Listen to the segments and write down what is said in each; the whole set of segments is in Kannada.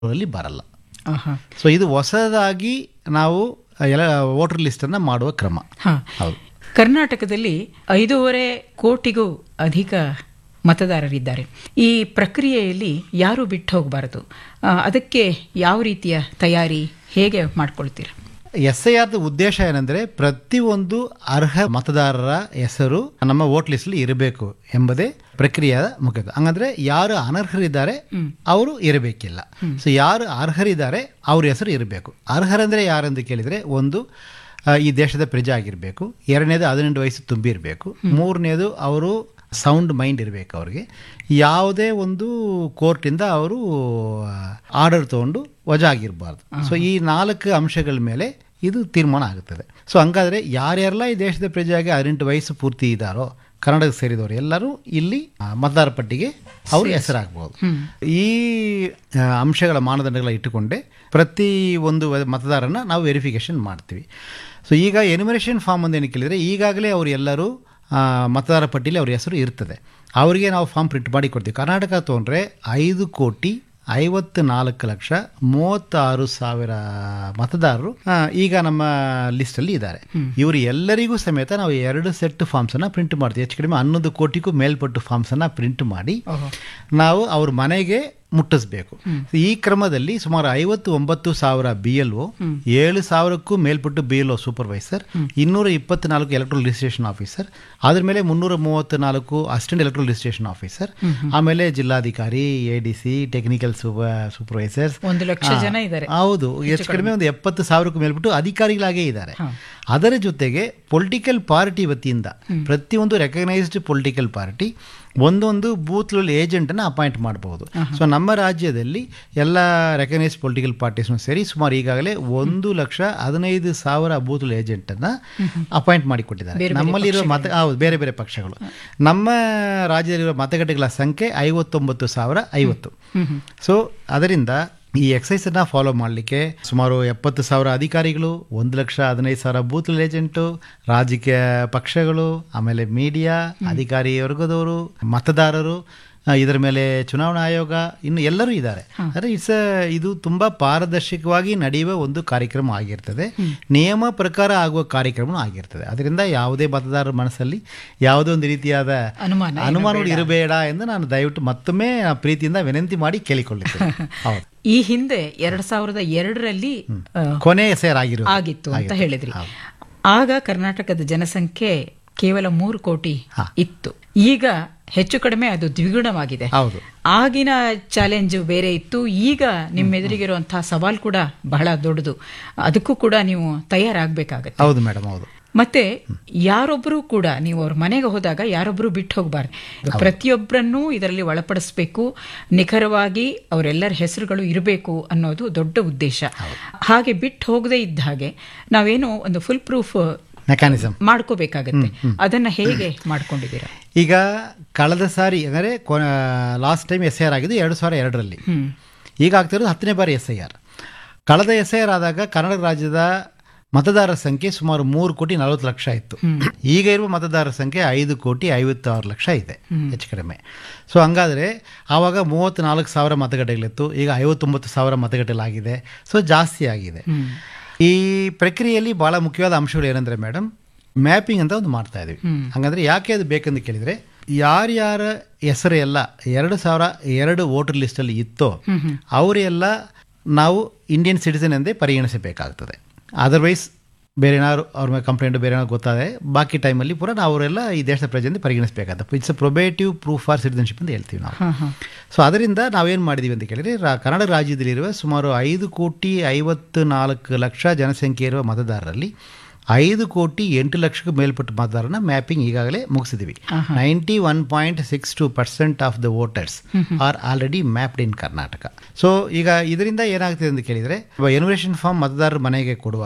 ಅಲ್ಲಿ ಬರಲ್ಲ ಆಹಾ. ಸೊ ಇದು ಹೊಸದಾಗಿ ನಾವು ಎಲ್ಲ ವೋಟರ್ ಲಿಸ್ಟನ್ನು ಮಾಡುವ ಕ್ರಮ ಹಾ. ಹೌದು ಕರ್ನಾಟಕದಲ್ಲಿ ಐದೂವರೆ ಕೋಟಿಗೂ ಅಧಿಕ ಮತದಾರರಿದ್ದಾರೆ ಈ ಪ್ರಕ್ರಿಯೆಯಲ್ಲಿ ಯಾರು ಬಿಟ್ಟು ಹೋಗಬಾರದು ಆ, ಅದಕ್ಕೆ ಯಾವ ರೀತಿಯ ತಯಾರಿ ಹೇಗೆ ಮಾಡ್ಕೊಳ್ತೀರಾ ಎಸ್ ಐ ಆರ್ದ ಉದ್ದೇಶ ಏನಂದ್ರೆ ಪ್ರತಿಯೊಂದು ಅರ್ಹ ಮತದಾರರ ಹೆಸರು ನಮ್ಮ ವೋಟ್ ಲಿಸ್ಟ್ ಇರಬೇಕು ಎಂಬುದೇ ಪ್ರಕ್ರಿಯೆಯ ಮುಖ್ಯ ಹಂಗಂದ್ರೆ ಯಾರು ಅನರ್ಹರಿದ್ದಾರೆ ಅವರು ಇರಬೇಕಿಲ್ಲ ಸೊ ಯಾರು ಅರ್ಹರಿದ್ದಾರೆ ಅವ್ರ ಹೆಸರು ಇರಬೇಕು ಅರ್ಹರಂದ್ರೆ ಯಾರಂತ ಕೇಳಿದ್ರೆ ಒಂದು ಆ, ಈ ದೇಶದ ಪ್ರಜೆ ಆಗಿರಬೇಕು ಎರಡನೇದು ಹದಿನೆಂಟು ವಯಸ್ಸು ತುಂಬಿರಬೇಕು ಮೂರನೇದು ಅವರು ಸೌಂಡ್ ಮೈಂಡ್ ಇರಬೇಕು ಅವ್ರಿಗೆ ಯಾವುದೇ ಒಂದು ಕೋರ್ಟಿಂದ ಅವರು ಆರ್ಡರ್ ತಗೊಂಡು ವಜಾ ಆಗಿರಬಾರ್ದು ಸೊ ಈ ನಾಲ್ಕು ಅಂಶಗಳ ಮೇಲೆ ಇದು ತೀರ್ಮಾನ ಆಗುತ್ತದೆ ಸೊ ಹಂಗಾದ್ರೆ ಯಾರ್ಯಾರೆಲ್ಲ ಈ ದೇಶದ ಪ್ರಜೆಯಾಗಿ ಹದಿನೆಂಟು ವಯಸ್ಸು ಪೂರ್ತಿ ಇದ್ದಾರೋ ಕನ್ನಡಕ್ಕೆ ಸೇರಿದವರು ಎಲ್ಲರೂ ಇಲ್ಲಿ ಆ, ಮತದಾರ ಪಟ್ಟಿಗೆ ಅವ್ರ ಹೆಸರಾಗ್ಬೋದು ಈ ಆ, ಅಂಶಗಳ ಮಾನದಂಡಗಳ ಇಟ್ಟುಕೊಂಡೇ ಪ್ರತಿ ಒಂದು ವ- ಮತದಾರನ ನಾವು ವೆರಿಫಿಕೇಶನ್ ಮಾಡ್ತೀವಿ ಸೊ ಈಗ ಎನಿಮರೇಷನ್ ಫಾರ್ಮ್ ಅಂತ ಏನು ಕೇಳಿದರೆ ಈಗಾಗಲೇ ಅವರು ಎಲ್ಲರೂ ಆ, ಮತದಾರ ಪಟ್ಟಿಲಿ ಅವ್ರ ಹೆಸರು ಇರ್ತದೆ ಅವರಿಗೆ ನಾವು ಫಾರ್ಮ್ ಪ್ರಿಂಟ್ ಮಾಡಿ ಕೊಡ್ತೀವಿ ಕರ್ನಾಟಕ ತೊಗೊಂಡ್ರೆ ಐದು ಕೋಟಿ ಐವತ್ತು ನಾಲ್ಕು ಲಕ್ಷ ಮೂವತ್ತಾರು ಸಾವಿರ ಮತದಾರರು ಆ, ಈಗ ನಮ್ಮ ಲಿಸ್ಟಲ್ಲಿ ಇದ್ದಾರೆ ಇವರು ಎಲ್ಲರಿಗೂ ಸಮೇತ ನಾವು ಎರಡು ಸೆಟ್ ಫಾರ್ಮ್ಸನ್ನು ಪ್ರಿಂಟ್ ಮಾಡ್ತೀವಿ ಹೆಚ್ಚು ಕಡಿಮೆ ಹನ್ನೊಂದು ಕೋಟಿಗೂ ಮೇಲ್ಪಟ್ಟು ಫಾರ್ಮ್ಸನ್ನು ಪ್ರಿಂಟ್ ಮಾಡಿ ನಾವು ಅವ್ರ ಮನೆಗೆ ಮುಟ್ಟಿಸ್ಬೇಕು ಈ ಕ್ರಮದಲ್ಲಿ ಸುಮಾರು ಐವತ್ತು ಒಂಬತ್ತು ಸಾವಿರ ಬಿ ಎಲ್ ಒ ಏಳು ಸಾವಿರಕ್ಕೂ ಮೇಲ್ಪಟ್ಟು ಬಿ ಎಲ್ ಒ ಸೂಪರ್ವೈಸರ್ ಇನ್ನೂರ ಇಪ್ಪತ್ನಾಲ್ಕು ಎಲೆಕ್ಟ್ರಲ್ ರಿಜಿಸ್ಟ್ರೇಷನ್ ಆಫೀಸರ್ ಅದ್ರ ಮೇಲೆ ಮುನ್ನೂರ ಮೂವತ್ತು ನಾಲ್ಕು ಅಸಿಸ್ಟೆಂಟ್ ಎಲೆಕ್ಟ್ರಲ್ ರಿಜಿಸ್ಟ್ರೇಷನ್ ಆಫೀಸರ್ ಆಮೇಲೆ ಜಿಲ್ಲಾಧಿಕಾರಿ A D C technical supervisors ಒಂದು ಲಕ್ಷ ಜನ ಇದ್ದಾರೆ ಹೌದು ಹೆಚ್ಚು ಕಡಿಮೆ ಒಂದು ಎಪ್ಪತ್ತು ಸಾವಿರಕ್ಕೂ ಮೇಲ್ಬಿಟ್ಟು ಅಧಿಕಾರಿಗಳಾಗೇ ಇದ್ದಾರೆ ಅದರ ಜೊತೆಗೆ ಪೊಲಿಟಿಕಲ್ ಪಾರ್ಟಿ ವತಿಯಿಂದ ಪ್ರತಿಯೊಂದು ರೆಕಗ್ನೈಸ್ಡ್ ಪೊಲಿಟಿಕಲ್ ಪಾರ್ಟಿ ಒಂದೊಂದು ಬೂತ್ಗಳಲ್ಲಿ ಏಜೆಂಟನ್ನು ಅಪಾಯಿಂಟ್ ಮಾಡಬಹುದು ಸೊ ನಮ್ಮ ರಾಜ್ಯದಲ್ಲಿ ಎಲ್ಲ ರೆಕಗ್ನೈಸ್ಡ್ ಪೊಲಿಟಿಕಲ್ ಪಾರ್ಟೀಸ್ನು ಸೇರಿ ಸುಮಾರು ಈಗಾಗಲೇ ಒಂದು ಲಕ್ಷ ಹದಿನೈದು ಸಾವಿರ ಬೂತ್ ಏಜೆಂಟನ್ನು ಅಪಾಯಿಂಟ್ ಮಾಡಿಕೊಟ್ಟಿದ್ದಾರೆ ನಮ್ಮಲ್ಲಿರುವ ಮತ ಹೌದು ಬೇರೆ ಬೇರೆ ಪಕ್ಷಗಳು ನಮ್ಮ ರಾಜ್ಯದಲ್ಲಿರುವ ಮತಗಟ್ಟೆಗಳ ಸಂಖ್ಯೆ ಐವತ್ತೊಂಬತ್ತು ಸಾವಿರ ಐವತ್ತು ಸೊ ಅದರಿಂದ ಈ ಎಕ್ಸೈಸನ್ನು ಫಾಲೋ ಮಾಡಲಿಕ್ಕೆ ಸುಮಾರು ಎಪ್ಪತ್ತು ಸಾವಿರ ಅಧಿಕಾರಿಗಳು ಒಂದು ಲಕ್ಷ ಹದಿನೈದು ಸಾವಿರ ಬೂತ್ ಏಜೆಂಟು ರಾಜಕೀಯ ಪಕ್ಷಗಳು ಆಮೇಲೆ ಮೀಡಿಯಾ ಅಧಿಕಾರಿ ವರ್ಗದವರು ಮತದಾರರು ಆ, ಇದರ ಮೇಲೆ ಚುನಾವಣಾ ಆಯೋಗ ಇನ್ನು ಎಲ್ಲರೂ ಇದ್ದಾರೆ ಅಂದರೆ ಇಟ್ಸ್ ಇದು ತುಂಬ ಪಾರದರ್ಶಕವಾಗಿ ನಡೆಯುವ ಒಂದು ಕಾರ್ಯಕ್ರಮ ಆಗಿರ್ತದೆ ನಿಯಮ ಪ್ರಕಾರ ಆಗುವ ಕಾರ್ಯಕ್ರಮ ಆಗಿರ್ತದೆ ಅದರಿಂದ ಯಾವುದೇ ಮತದಾರರ ಮನಸ್ಸಲ್ಲಿ ಯಾವುದೇ ಒಂದು ರೀತಿಯಾದ ಅನುಮಾನ ಏನು ಅನುಮಾನಗಳು ಇರಬೇಡ ಎಂದು ನಾನು ದಯವಿಟ್ಟು ಮತ್ತೊಮ್ಮೆ ಪ್ರೀತಿಯಿಂದ ವಿನಂತಿ ಮಾಡಿ ಕೇಳಿಕೊಳ್ಳುತ್ತೇನೆ ಹೌದು ಈ ಹಿಂದೆ ಎರಡ್ ಸಾವಿರದ ಎರಡರಲ್ಲಿ ಆ, ಕೊನೆ ಸೇರಾಗಿರು ಆಗಿತ್ತು ಅಂತ ಹೇಳಿದ್ರಿ ಆಗ ಕರ್ನಾಟಕದ ಜನಸಂಖ್ಯೆ ಕೇವಲ ಮೂರು ಕೋಟಿ ಇತ್ತು ಈಗ ಹೆಚ್ಚು ಕಡಿಮೆ ಅದು ದ್ವಿಗುಣವಾಗಿದೆ ಹೌದು ಆಗಿನ ಚಾಲೆಂಜ್ ಬೇರೆ ಇತ್ತು ಈಗ ನಿಮ್ಮ ಎದುರಿಗಿರುವಂತಹ ಸವಾಲ್ ಕೂಡ ಬಹಳ ದೊಡ್ಡದು ಅದಕ್ಕೂ ಕೂಡ ನೀವು ತಯಾರಾಗಬೇಕಾಗತ್ತೆ ಹೌದು ಮೇಡಮ್ ಹೌದು ಮತ್ತೆ ಯಾರೊಬ್ಬರು ಕೂಡ ನೀವು ಅವ್ರ ಮನೆಗೆ ಹೋದಾಗ ಯಾರೊಬ್ಬರು ಬಿಟ್ಟು ಹೋಗಬಾರ್ದು ಪ್ರತಿಯೊಬ್ಬರನ್ನೂ ಇದರಲ್ಲಿ ಒಳಪಡಿಸಬೇಕು ನಿಖರವಾಗಿ ಅವರೆಲ್ಲರ ಹೆಸರುಗಳು ಇರಬೇಕು ಅನ್ನೋದು ದೊಡ್ಡ ಉದ್ದೇಶ ಹಾಗೆ ಬಿಟ್ಟು ಹೋಗದೇ ಇದ್ದ ಹಾಗೆ ನಾವೇನು ಒಂದು ಫುಲ್ ಪ್ರೂಫ್ ಮೆಕ್ಯಾನಿಸಮ್ ಮಾಡ್ಕೋಬೇಕಾಗತ್ತೆ ಅದನ್ನ ಹೇಗೆ ಮಾಡ್ಕೊಂಡಿದ್ದೀರಾ ಈಗ ಕಳೆದ ಸಾರಿ ಅಂದರೆ last time S I R ಆಗಿದ್ದು ಎರಡು ಸಾವಿರ ಎರಡರಲ್ಲಿ ಈಗ ಆಗ್ತಿರೋದು ಹತ್ತನೇ ಬಾರಿ ಎಸ್ ಐ ಆರ್ ಕಳೆದ ಎಸ್ ಐ ಆರ್ ಆದಾಗ ಕರ್ನಾಟಕ ರಾಜ್ಯದ ಮತದಾರರ ಸಂಖ್ಯೆ ಸುಮಾರು ಮೂರು ಕೋಟಿ ನಲವತ್ತು ಲಕ್ಷ ಇತ್ತು ಈಗ ಇರುವ ಮತದಾರರ ಸಂಖ್ಯೆ ಐದು ಕೋಟಿ ಐವತ್ತಾರು ಲಕ್ಷ ಇದೆ ಹೆಚ್ಚು ಕಡಿಮೆ ಸೊ ಹಂಗಾದರೆ ಆವಾಗ ಮೂವತ್ತ್ನಾಲ್ಕು ಸಾವಿರ ಮತಗಟ್ಟೆಗಳಿತ್ತು ಈಗ ಐವತ್ತೊಂಬತ್ತು ಸಾವಿರ ಮತಗಟ್ಟೆಗಳಾಗಿದೆ ಸೊ ಜಾಸ್ತಿ ಆಗಿದೆ ಈ ಪ್ರಕ್ರಿಯೆಯಲ್ಲಿ ಭಾಳ ಮುಖ್ಯವಾದ ಅಂಶಗಳು ಏನಂದರೆ ಮೇಡಮ್ ಮ್ಯಾಪಿಂಗ್ ಅಂತ ಒಂದು ಮಾಡ್ತಾ ಇದೀವಿ ಹಂಗಂದ್ರೆ ಯಾಕೆ ಅದು ಬೇಕಂತ ಕೇಳಿದರೆ ಯಾರ್ಯಾರ ಹೆಸರು ಎಲ್ಲ ಎರಡು ಸಾವಿರ ಎರಡು ವೋಟರ್ ಲಿಸ್ಟಲ್ಲಿ ಇತ್ತೋ ಅವರೆಲ್ಲ ನಾವು ಇಂಡಿಯನ್ ಸಿಟಿಸನ್ ಎಂದೇ ಪರಿಗಣಿಸಬೇಕಾಗ್ತದೆ ಅದರ್ವೈಸ್ ಬೇರೆ ಏನಾದ್ರು ಅವ್ರ ಮೇಲೆ ಕಂಪ್ಲೇಂಟ್ ಬೇರೆ ಏನಾದ್ರು ಗೊತ್ತಾದರೆ ಬಾಕಿ ಟೈಮಲ್ಲಿ ಪೂರ ನಾವು ಅವರೆಲ್ಲ ಈ ದೇಶದ ಪ್ರಜೆಯಿಂದ ಪರಿಗಣಿಸಬೇಕಾಗುತ್ತೆ it's a probative proof for citizenship ಅಂತ ಹೇಳ್ತೀವಿ ನಾವು ಸೊ ಅದರಿಂದ ನಾವೇನು ಮಾಡಿದ್ದೀವಿ ಅಂತ ಕೇಳಿದರೆ ರಾ ಕನ್ನಡ ರಾಜ್ಯದಲ್ಲಿರುವ ಸುಮಾರು ಐದು ಕೋಟಿ ಐವತ್ತು ನಾಲ್ಕು ಲಕ್ಷ ಜನಸಂಖ್ಯೆ ಇರುವ ಮತದಾರರಲ್ಲಿ ಐದು ಕೋಟಿ ಎಂಟು ಲಕ್ಷಕ್ಕೂ ಮೇಲ್ಪಟ್ಟ ಮತದಾರನ ಮ್ಯಾಪಿಂಗ್ ಈಗಾಗಲೇ ಮುಗಿಸಿದ್ವಿ ninety one point six two percent of the voters are already mapped in Karnataka so ಈಗ ಇದರಿಂದ ಏನಾಗ್ತಿದೆ ಅಂತ ಕೇಳಿದರೆ ಎನ್ಯುರೇಷನ್ ಫಾರ್ಮ್ ಮತದಾರರ ಮನೆಗೆ ಕೊಡುವಾಗ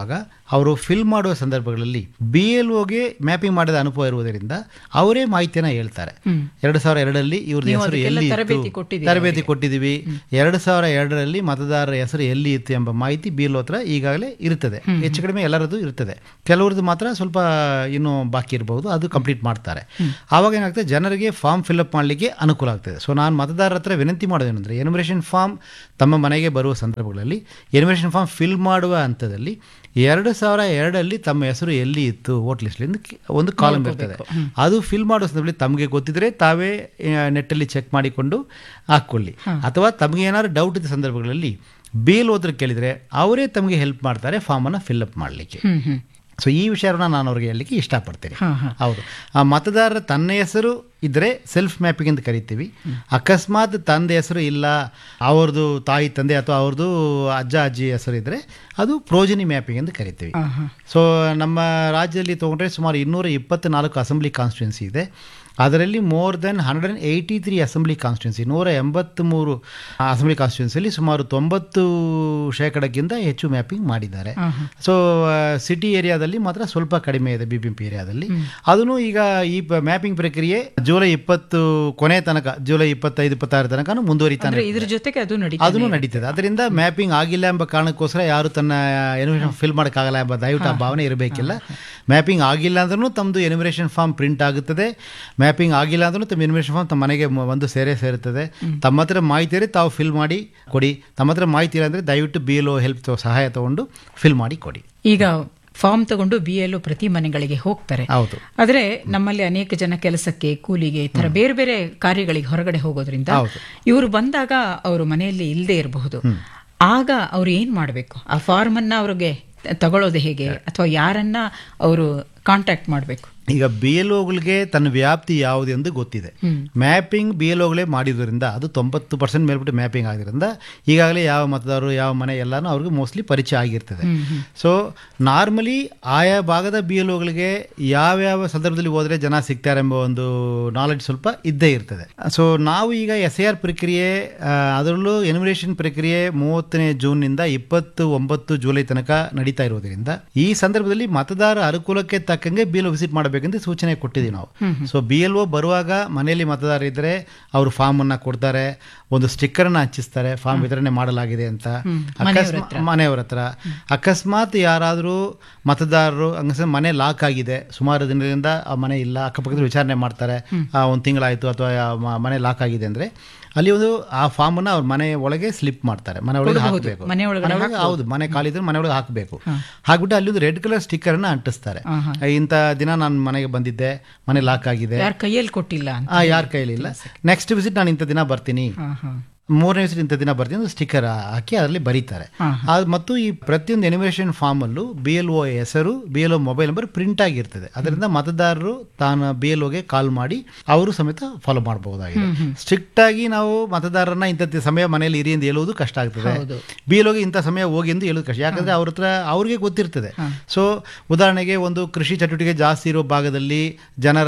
ಅವರು ಫಿಲ್ ಮಾಡುವ ಸಂದರ್ಭಗಳಲ್ಲಿ ಬಿ ಎಲ್ ಒಗೆ ಮ್ಯಾಪಿಂಗ್ ಮಾಡಿದ ಅನುಭವ ಇರುವುದರಿಂದ ಅವರೇ ಮಾಹಿತಿಯನ್ನ ಹೇಳ್ತಾರೆ ಎರಡು ಸಾವಿರ ಎರಡರಲ್ಲಿ ಇವ್ರದ್ದು ನೀವು ಹೆಸರು ಅದಕ್ಕೆಲ್ಲ ಎಲ್ಲಿ ತರಬೇತಿ ಇತ್ತು ಕೊಟ್ಟಿದ್ದೀರಾ ತರಬೇತಿ ಕೊಟ್ಟಿದ್ದೀವಿ ಎರಡು ಸಾವಿರ ಎರಡರಲ್ಲಿ ಮತದಾರರ ಹೆಸರು ಎಲ್ಲಿ ಇತ್ತು ಎಂಬ ಮಾಹಿತಿ ಬಿ ಎಲ್ ಹತ್ರ ಈಗಾಗಲೇ ಇರುತ್ತದೆ ಹೆಚ್ಚು ಕಡಿಮೆ ಎಲ್ಲರದ್ದು ಇರ್ತದೆ ಕೆಲವ್ರದ್ದು ಮಾತ್ರ ಸ್ವಲ್ಪ ಇನ್ನೂ ಬಾಕಿ ಇರಬಹುದು ಅದು ಕಂಪ್ಲೀಟ್ ಮಾಡ್ತಾರೆ ಆವಾಗ ಏನಾಗ್ತದೆ ಜನರಿಗೆ ಫಾರ್ಮ್ ಫಿಲ್ಅಪ್ ಮಾಡಲಿಕ್ಕೆ ಅನುಕೂಲ ಆಗ್ತದೆ ಸೊ ನಾನು ಮತದಾರರ ಹತ್ರ ವಿನಂತಿ ಮಾಡೋದೇನೆಂದರೆ ಎನಿಮರೇಷನ್ ಫಾರ್ಮ್ ತಮ್ಮ ಮನೆಗೆ ಬರುವ ಸಂದರ್ಭಗಳಲ್ಲಿ ಎನಿಮರೇಷನ್ ಫಾರ್ಮ್ ಫಿಲ್ ಮಾಡುವ ಹಂತದಲ್ಲಿ ಎರಡು ಸಾವಿರ ಎರಡಲ್ಲಿ ತಮ್ಮ ಹೆಸರು ಎಲ್ಲಿ ಇತ್ತು ವೋಟ್ ಲಿಸ್ಟ್ಲಿಂದ ಒಂದು ಕಾಲಮ್ ಇರ್ತದೆ ಅದು ಫಿಲ್ ಮಾಡೋ ಸಂದರ್ಭದಲ್ಲಿ ತಮಗೆ ಗೊತ್ತಿದ್ರೆ ತಾವೇ ನೆಟ್ಟಲ್ಲಿ ಚೆಕ್ ಮಾಡಿಕೊಂಡು ಹಾಕ್ಕೊಳ್ಳಿ ಅಥವಾ ತಮಗೆ ಏನಾದ್ರು ಡೌಟ್ ಇದ್ದ ಸಂದರ್ಭಗಳಲ್ಲಿ ಬೇಲ್ ಹೋದ್ರೆ ಕೇಳಿದರೆ ಅವರೇ ತಮಗೆ ಹೆಲ್ಪ್ ಮಾಡ್ತಾರೆ ಫಾರ್ಮನ್ನು ಫಿಲ್ಅಪ್ ಮಾಡಲಿಕ್ಕೆ ಹ್ಮ್ ಹ್ಮ್ ಸೊ ಈ ವಿಷಯವನ್ನು ನಾನು ಅವ್ರಿಗೆ ಹೇಳಲಿಕ್ಕೆ ಇಷ್ಟಪಡ್ತೀನಿ ಹಾ ಹಾ ಹೌದು ಆ ಮತದಾರರ ತನ್ನ ಹೆಸರು ಇದ್ದರೆ ಸೆಲ್ಫ್ ಮ್ಯಾಪಿಂಗ್ ಅಂತ ಕರಿತೀವಿ ಅಕಸ್ಮಾತ್ ತಂದೆ ಹೆಸರು ಇಲ್ಲ ಅವ್ರದ್ದು ತಾಯಿ ತಂದೆ ಅಥವಾ ಅವ್ರದ್ದು ಅಜ್ಜ ಅಜ್ಜಿ ಹೆಸರು ಇದ್ದರೆ ಅದು ಪ್ರೋಜನಿ ಮ್ಯಾಪಿಂಗ್ ಅಂತ ಕರಿತೀವಿ ಹಾ ಹಾ ಸೊ ನಮ್ಮ ರಾಜ್ಯದಲ್ಲಿ ತೊಗೊಂಡ್ರೆ ಸುಮಾರು ಇನ್ನೂರ ಇಪ್ಪತ್ನಾಲ್ಕು ಅಸೆಂಬ್ಲಿ ಕಾನ್ಸ್ಟಿಟ್ಯೂನ್ಸಿ ಇದೆ ಅದರಲ್ಲಿ more than hundred and eighty three assembly constituency ನೂರ ಎಂಬತ್ತ್ಮೂರು ಅಸೆಂಬ್ಲಿ ಕಾನ್ಸ್ಟಿಟ್ಯೂನ್ಸಿಯಲ್ಲಿ ಸುಮಾರು ತೊಂಬತ್ತು ಶೇಕಡಕ್ಕಿಂತ ಹೆಚ್ಚು ಮ್ಯಾಪಿಂಗ್ ಮಾಡಿದ್ದಾರೆ ಹಾ ಹಾ ಸೊ ಸಿಟಿ ಏರಿಯಾದಲ್ಲಿ ಮಾತ್ರ ಸ್ವಲ್ಪ ಕಡಿಮೆ ಇದೆ ಬಿ ಬಿ ಪಿ ಏರಿಯಾದಲ್ಲಿ ಅದನ್ನು ಈಗ ಈ ಮ್ಯಾಪಿಂಗ್ ಪ್ರಕ್ರಿಯೆ ಜುಲೈ ಇಪ್ಪತ್ತು ಕೊನೆ ತನಕ ಜುಲೈ ಇಪ್ಪತ್ತೈದು ಇಪ್ಪತ್ತಾರು ತನಕ ಮುಂದುವರಿತಾನೆ ಅಂದ್ರೆ ಇದ್ರ ಜೊತೆಗೆ ಅದು ನಡೀತಾ ಅದನ್ನು ನಡೀತದೆ ಅದರಿಂದ ಮ್ಯಾಪಿಂಗ್ ಆಗಿಲ್ಲ ಎಂಬ ಕಾರಣಕ್ಕೋಸ್ಕರ ಯಾರು ತನ್ನ ಎನಿಮೇಷನ್ ಫಿಲ್ ಮಾಡೋಕ್ಕಾಗಲ್ಲ ಎಂಬ ದಯವಿಟ್ಟು ಆ ಭಾವನೆ ಇರಬೇಕಿಲ್ಲ ಮ್ಯಾಪಿಂಗ್ ಆಗಿಲ್ಲ ಅಂದ್ರೂ ತಮ್ಮದು ಎನಿಮಿನೇಷನ್ ಫಾರ್ಮ್ ಪ್ರಿಂಟ್ ಆಗುತ್ತದೆ ಮ್ಯಾಪಿಂಗ್ ಆಗಿಲ್ಲ ಅಂದ್ರೂ ತಮ್ಮ ಎನಿಮಿನೇಷನ್ ಫಾರ್ಮ್ ತಮ್ಮ ಮನೆಗೆ ಮ- ಒಂದು ಸೇರೇ ಸೇರುತ್ತದೆ ತಮ್ಮ ಹತ್ರ ಮಾಹಿತಿ ಇದ್ರೆ ತಾವು ಫಿಲ್ ಮಾಡಿ ಕೊಡಿ ತಮ್ಮ ಹತ್ರ ಮಾಹಿತಿ ಇಲ್ಲ ಅಂದರೆ ದಯವಿಟ್ಟು ಬಿ ಎಲ್ ಒ ಹೆಲ್ಪ್ ಸಹಾಯ ತಗೊಂಡು ಫಿಲ್ ಮಾಡಿ ಕೊಡಿ ಈಗ ಫಾರ್ಮ್ ತಗೊಂಡು ಬಿ ಎಲ್ ಪ್ರತಿ ಮನೆಗಳಿಗೆ ಹೋಗ್ತಾರೆ ಹೌದು ಆದ್ರೆ ನಮ್ಮಲ್ಲಿ ಅನೇಕ ಜನ ಕೆಲಸಕ್ಕೆ ಕೂಲಿಗೆ ಈ ತರ ಬೇರೆ ಬೇರೆ ಕಾರ್ಯಗಳಿಗೆ ಹೊರಗಡೆ ಹೋಗೋದ್ರಿಂದ ಹೌದು. ಇವರು ಬಂದಾಗ ಅವರು ಮನೆಯಲ್ಲಿ ಇಲ್ಲದೆ ಇರಬಹುದು ಆಗ ಅವ್ರು ಏನ್ ಮಾಡಬೇಕು ಆ ಫಾರ್ಮ್ ಅನ್ನ ಅವ್ರಿಗೆ ತಗೊಳ್ಳೋದು ಹೇಗೆ ಅಥವಾ ಯಾರನ್ನ ಅವರು ಕಾಂಟ್ಯಾಕ್ಟ್ ಮಾಡಬೇಕು ಈಗ ಬಿ ಎಲ್ ಒಗಳಿಗೆ ತನ್ನ ವ್ಯಾಪ್ತಿ ಯಾವುದು ಎಂದು ಗೊತ್ತಿದೆ ಮ್ಯಾಪಿಂಗ್ ಬಿ ಎಲ್ ಒಗಳೇ ಮಾಡಿದ್ರಿಂದ ಅದು ತೊಂಬತ್ತು ಪರ್ಸೆಂಟ್ ಮೇಲ್ಬಿಟ್ಟು ಮ್ಯಾಪಿಂಗ್ ಆಗಿರೋದ್ರಿಂದ ಈಗಾಗಲೇ ಯಾವ ಮತದಾರರು ಯಾವ ಮನೆ ಎಲ್ಲಾನು ಅವ್ರಿಗೆ ಮೋಸ್ಟ್ಲಿ ಪರಿಚಯ ಆಗಿರ್ತದೆ ಸೊ ನಾರ್ಮಲಿ ಆಯಾ ಭಾಗದ ಬಿ ಎಲ್ ಒಗಳಿಗೆ ಯಾವ್ಯಾವ ಸಂದರ್ಭದಲ್ಲಿ ಹೋದರೆ ಜನ ಸಿಗ್ತಾರೆ ಎಂಬ ಒಂದು ನಾಲೆಡ್ಜ್ ಸ್ವಲ್ಪ ಇದ್ದೇ ಇರ್ತದೆ ಸೊ ನಾವು ಈಗ ಎಸ್ ಐ ಆರ್ ಪ್ರಕ್ರಿಯೆ ಆ, ಅದರಲ್ಲೂ ಎನಿಮಿನೇಷನ್ ಪ್ರಕ್ರಿಯೆ ಮೂವತ್ತನೇ ಜೂನ್ನಿಂದ ಇಪ್ಪತ್ತು ಒಂಬತ್ತು ಜುಲೈ ತನಕ ನಡೀತಾ ಇರೋದ್ರಿಂದ ಈ ಸಂದರ್ಭದಲ್ಲಿ ಮತದಾರ ಅನುಕೂಲಕ್ಕೆ ತಕ್ಕಂಗೆ ಬಿ ಎಲ್ ವಿಸಿಟ್ ಮಾಡಬೇಕಂತ ಸೂಚನೆ ಕೊಟ್ಟಿದ್ದೀವಿ ನಾವು ಸೊ ಬಿ ಎಲ್ ಒ ಬರುವಾಗ ಮನೆಯಲ್ಲಿ ಮತದಾರ ಇದ್ದರೆ ಅವರು ಫಾರ್ಮ್ ಅನ್ನ ಕೊಡ್ತಾರೆ ಒಂದು ಸ್ಟಿಕ್ಕರ್ ಅನ್ನ ಹಂಚಿಸ್ತಾರೆ ಫಾರ್ಮ್ ವಿತರಣೆ ಮಾಡಲಾಗಿದೆ ಅಂತ ಅಕಸ್ಮಾತ್ ಮನೆಯವರ ಹತ್ರ ಅಕಸ್ಮಾತ್ ಯಾರಾದರೂ ಮತದಾರರು ಹಂಗಸ ಮನೆ ಲಾಕ್ ಆಗಿದೆ ಸುಮಾರು ದಿನದಿಂದ ಆ ಮನೆ ಇಲ್ಲ ಅಕ್ಕಪಕ್ಕದಲ್ಲಿ ವಿಚಾರಣೆ ಮಾಡ್ತಾರೆ ಒಂದು ತಿಂಗಳಾಯ್ತು ಅಥವಾ ಮ- ಮನೆ ಲಾಕ್ ಆಗಿದೆ ಅಂದ್ರೆ ಅಲ್ಲಿ ಒಂದು ಆ ಫಾರ್ಮ್ ಅನ್ನ ಅವ್ರ ಮನೆ ಒಳಗೆ ಸ್ಲಿಪ್ ಮಾಡ್ತಾರೆ ಮನೆ ಒಳಗೆ ಹಾಕಬೇಕು ಮನೆ ಒಳಗಡೆ ಹೌದು ಮನೆ ಖಾಲಿದ್ರೆ ಮನೆ ಒಳಗೆ ಹಾಕಬೇಕು ಹಾಕ್ಬಿಟ್ಟು ಅಲ್ಲಿ ಒಂದು ರೆಡ್ ಕಲರ್ ಸ್ಟಿಕ್ಕರ್ ಅನ್ನ ಅಂಟಿಸ್ತಾರೆ ಇಂಥ ದಿನ ನಾನು ಮನೆಗೆ ಬಂದಿದ್ದೆ ಮನೆ ಲಾಕ್ ಆಗಿದೆ ಯಾರ ಕೈಯಲ್ಲಿ ಕೊಟ್ಟಿಲ್ಲ ಅಂತ ಆ ಯಾರ ಕೈಲಿ ಇಲ್ಲ ನೆಕ್ಸ್ಟ್ ವಿಸಿಟ್ ನಾನು ಇಂಥ ದಿನ ಬರ್ತೀನಿ ಹಾ ಹಾ ಮೂರನೇ ವಿಸಿಟ್ ಇಂಥ ದಿನ ಬರ್ತೀನಿ ಒಂದು ಸ್ಟಿಕ್ಕರ್ ಹಾಕಿ ಅದರಲ್ಲಿ ಬರೀತಾರೆ ಅದು ಮತ್ತು ಈ ಪ್ರತಿಯೊಂದು ಎನಿಮೇಷನ್ ಫಾರ್ಮ್ ಅಲ್ಲೂ ಬಿ ಎಲ್ ಒ ಹೆಸರು B L O mobile number print ಆಗಿರ್ತದೆ ಅದರಿಂದ ಮತದಾರರು ತಾನು ಬಿ ಎಲ್ ಒಗೆ ಕಾಲ್ ಮಾಡಿ ಅವರು ಸಮೇತ ಫಾಲೋ ಮಾಡಬಹುದಾಗಿದೆ ಸ್ಟ್ರಿಕ್ಟ್ ಆಗಿ ನಾವು ಮತದಾರರನ್ನ ಇಂಥ ಸಮಯ ಮನೆಯಲ್ಲಿ ಇರಿ ಎಂದು ಹೇಳುವುದು ಕಷ್ಟ ಆಗ್ತದೆ ಹೌದು. ಬಿ ಎಲ್ ಒಗೆ ಇಂಥ ಸಮಯ ಹೋಗಿ ಎಂದು ಹೇಳೋದು ಕಷ್ಟ ಯಾಕಂದ್ರೆ ಅವ್ರ ಹತ್ರ ಅವ್ರಿಗೆ ಗೊತ್ತಿರ್ತದೆ ಸೊ ಉದಾಹರಣೆಗೆ ಒಂದು ಕೃಷಿ ಚಟುವಟಿಕೆ ಜಾಸ್ತಿ ಇರೋ ಭಾಗದಲ್ಲಿ ಜನರ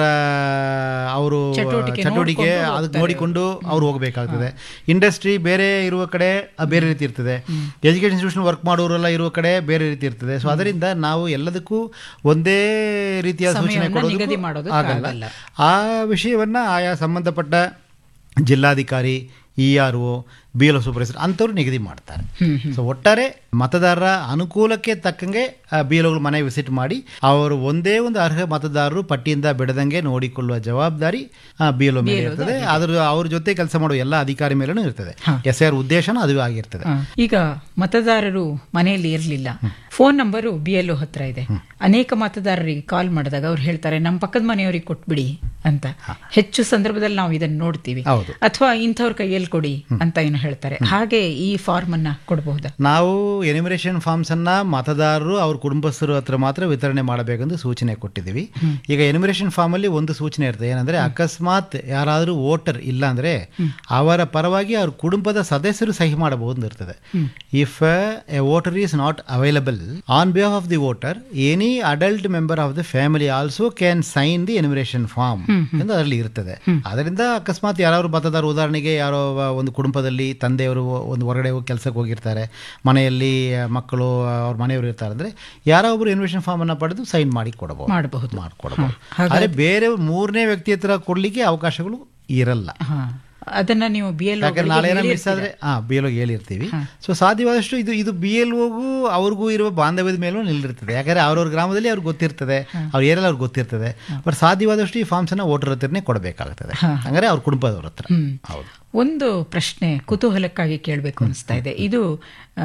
ಅವರು ಚಟುವಟಿಕೆ ಚಟುವಟಿಕೆ ನೋಡ್ಕೊಂಡು ಅದಕ್ಕೆ ನೋಡಿಕೊಂಡು ಅವ್ರು ಹೋಗಬೇಕಾಗ್ತದೆ ಇಂಡಸ್ಟ್ರಿ ಬೇರೆ ಇರುವ ಕಡೆ ಆ ಬೇರೆ ರೀತಿ ಇರ್ತದೆ ಎಜುಕೇಶನ್ ಇನ್ಸ್ಟಿಟ್ಯೂಷನ್ ವರ್ಕ್ ಮಾಡೋರೆಲ್ಲ ಇರುವ ಕಡೆ ಬೇರೆ ರೀತಿ ಇರ್ತದೆ ಸೊ ಅದರಿಂದ ನಾವು ಎಲ್ಲದಕ್ಕೂ ಒಂದೇ ರೀತಿಯ ಸೂಚನೆ ಸಮಯವನ್ನ ಕೊಡೋದಕ್ಕೂ ನಿಗದಿ ಮಾಡೋದಕ್ಕೆ ಆಗಲ್ಲ ಆಗಲ್ಲ. ಆ ವಿಷಯವನ್ನ ಆಯಾ ಸಂಬಂಧಪಟ್ಟ ಜಿಲ್ಲಾಧಿಕಾರಿ E R O B L O supervisor ಅಂಥವ್ರು ನಿಗದಿ ಮಾಡ್ತಾರೆ ಸೊ ಒಟ್ಟಾರೆ ಮತದಾರರ ಅನುಕೂಲಕ್ಕೆ ತಕ್ಕಂಗೆ ಬಿ ಎಲ್ ಒಗಳು ಮನೆ ವಿಸಿಟ್ ಮಾಡಿ ಅವರು ಒಂದೇ ಒಂದು ಅರ್ಹ ಮತದಾರರು ಪಟ್ಟಿಯಿಂದ ಬಿಡದಂಗೆ ನೋಡಿಕೊಳ್ಳುವ ಜವಾಬ್ದಾರಿ ಬಿ ಎಲ್ ಒ ಮೇಲೆ ಇರ್ತದೆ ಅದ್ರ ಅವ್ರ ಜೊತೆ ಕೆಲಸ ಮಾಡುವ ಎಲ್ಲ ಅಧಿಕಾರಿ ಮೇಲೂ ಇರ್ತದೆ ಎಸ್ ಆರ್ ಉದ್ದೇಶನೂ ಅದು ಆಗಿರ್ತದೆ ಹಾ. ಈಗ ಮತದಾರರು ಮನೆಯಲ್ಲಿ ಇರಲಿಲ್ಲ ಫೋನ್ ನಂಬರು ಬಿ ಎಲ್ ಹತ್ರ ಇದೆ ಅನೇಕ ಮತದಾರರಿಗೆ ಕಾಲ್ ಮಾಡಿದಾಗ ಅವ್ರು ಹೇಳ್ತಾರೆ ನಮ್ಮ ಪಕ್ಕದ ಮನೆಯವರಿಗೆ ಕೊಟ್ಬಿಡಿ ಅಂತ ಹೆಚ್ಚು ಸಂದರ್ಭದಲ್ಲಿ ನಾವು ಇದನ್ನ ನೋಡ್ತೀವಿ ಹೌದು ಅಥವಾ ಇಂಥವ್ರ ಕೈಯಲ್ಲಿ ಕೊಡಿ ಅಂತ ಏನು ಹೇಳ್ತಾರೆ ಹಾಗೆ ಈ ಫಾರ್ಮ್ ಅನ್ನ ಕೊಡಬಹುದಾ ನಾವು ಎನಿಮಿನೇಷನ್ ಫಾರ್ಮ್ಸ್ ಅನ್ನ ಮತದಾರರು ಅವ್ರ ಕುಟುಂಬಸ್ಥರು ಹತ್ರ ಮಾತ್ರ ವಿತರಣೆ ಮಾಡಬೇಕೆಂದು ಸೂಚನೆ ಕೊಟ್ಟಿದ್ದೀವಿ ಈಗ ಎನಿಮಿನೇಷನ್ ಫಾರ್ಮ್ ಅಲ್ಲಿ ಒಂದು ಸೂಚನೆ ಇರ್ತದೆ ಏನಂದ್ರೆ ಅಕಸ್ಮಾತ್ ಯಾರಾದರೂ ವೋಟರ್ ಇಲ್ಲ ಅಂದ್ರೆ ಅವರ ಪರವಾಗಿ ಅವ್ರ ಕುಟುಂಬದ ಸದಸ್ಯರು ಸಹಿ ಮಾಡಬಹುದು ಇರ್ತದೆ if a voter is not available on behalf of the voter any adult member of the family also can sign the enumeration form ಎಂದು ಅದರಲ್ಲಿ ಇರ್ತದೆ ಅದರಿಂದ ಅಕಸ್ಮಾತ್ ಯಾರಾದ್ರು ಮತದಾರ ಉದಾಹರಣೆಗೆ ಯಾರೋ ಒಂದು ಕುಟುಂಬದಲ್ಲಿ ತಂದೆಯವರು ಒಂದು ಹೊರಗಡೆ ಹೋಗಿ ಕೆಲಸಕ್ಕೆ ಹೋಗಿರ್ತಾರೆ ಮನೆಯಲ್ಲಿ ಮಕ್ಕಳು ಅವ್ರ ಮನೆಯವರು ಇರ್ತಾರೆ ಅಂದರೆ ಯಾರೋ ಒಬ್ಬರು ಇನ್ವಿಟೇಷನ್ ಫಾರ್ಮನ್ನು ಪಡೆದು ಸೈನ್ ಮಾಡಿ ಕೊಡಬಹುದು ಮಾಡಬಹುದು ಮಾಡಿಕೊಡಬಹುದು ಆದರೆ ಬೇರೆ ಮೂರನೇ ವ್ಯಕ್ತಿ ಹತ್ರ ಕೊಡಲಿಕ್ಕೆ ಅವಕಾಶಗಳು ಇರಲ್ಲ ಹಾ ಅದನ್ನ ನೀವು ಬಿ ಎಲ್ ಯಾಕಂದ್ರೆ ನಾಳೆ ಏನೋ ಮಿಸ್ ಆದರೆ ಹಾಂ ಬಿ ಎಲ್ ಓಗೆ ಹೇಳಿರ್ತೀವಿ ಸೊ ಸಾಧ್ಯವಾದಷ್ಟು ಇದು ಇದು ಬಿ ಎಲ್ ಓಗೂ ಅವ್ರಿಗೂ ಇರುವ ಬಾಂಧವ್ಯದ ಮೇಲೂ ನಿಲ್ಲಿರ್ತದೆ ಯಾಕಂದ್ರೆ ಅವ್ರವ್ರ ಗ್ರಾಮದಲ್ಲಿ ಅವ್ರಿಗೆ ಗೊತ್ತಿರ್ತದೆ ಅವ್ರ ಏರಿಯಲ್ಲಿ ಅವ್ರಿಗೆ ಗೊತ್ತಿರ್ತದೆ ಬಟ್ ಸಾಧ್ಯವಾದಷ್ಟು ಈ ಫಾರ್ಮ್ಸನ್ನು ವೋಟರ್ ಹತ್ರನೇ ಕೊಡಬೇಕಾಗ್ತದೆ ಹಂಗಾರೆ ಅವ್ರ ಕುಟುಂಬದವ್ರ ಹತ್ರ ಹೌದು ಒಂದು ಪ್ರಶ್ನೆ ಕುತೂಹಲಕ್ಕಾಗಿ ಕೇಳಬೇಕು ಅನಿಸ್ತಾ ಇದೆ ಇದು